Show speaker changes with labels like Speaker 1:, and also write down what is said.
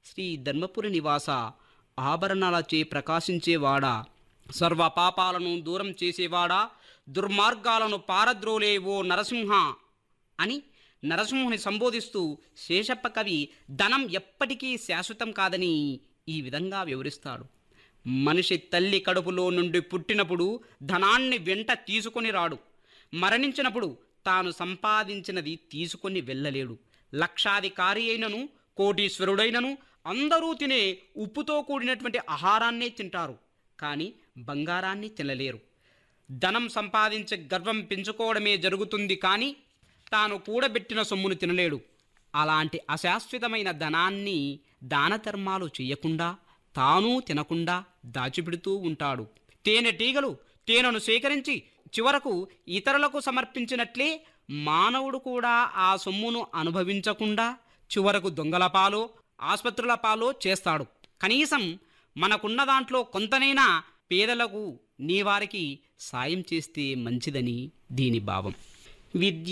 Speaker 1: శ్రీ ధర్మపురి నివాస ఆభరణాలచే ప్రకాశించేవాడా సర్వ పాపాలను దూరం చేసేవాడా దుర్మార్గాలను పారద్రోలే ఓ నరసింహ అని నరసింహుని సంబోధిస్తూ శేషప్ప కవి ధనం ఎప్పటికీ శాశ్వతం కాదని ఈ విధంగా వివరిస్తాడు మనిషి తల్లి కడుపులో నుండి పుట్టినప్పుడు ధనాన్ని వెంట తీసుకొని రాడు మరణించినప్పుడు తాను సంపాదించినది తీసుకొని వెళ్ళలేడు లక్షాధికారి అయినను కోటీశ్వరుడైనను అందరూ తినే ఉప్పుతో కూడినటువంటి ఆహారాన్నే తింటారు కానీ బంగారాన్ని తినలేరు ధనం సంపాదించే గర్వం పెంచుకోవడమే జరుగుతుంది కానీ తాను కూడబెట్టిన సొమ్మును తినలేడు అలాంటి అశాశ్వతమైన ధనాన్ని దాన ధర్మాలు చేయకుండా తాను తినకుండా దాచిపెడుతూ ఉంటాడు తేనెటీగలు తేనెను సేకరించి చివరకు ఇతరులకు సమర్పించినట్లే మానవుడు కూడా ఆ సొమ్మును అనుభవించకుండా చివరకు దొంగల పాలో ఆసుపత్రుల పాలో చేస్తాడు కనీసం మనకున్న దాంట్లో కొంతనైనా పేదలకు నీ వారికి సాయం చేస్తే మంచిదని దీని భావం విద్య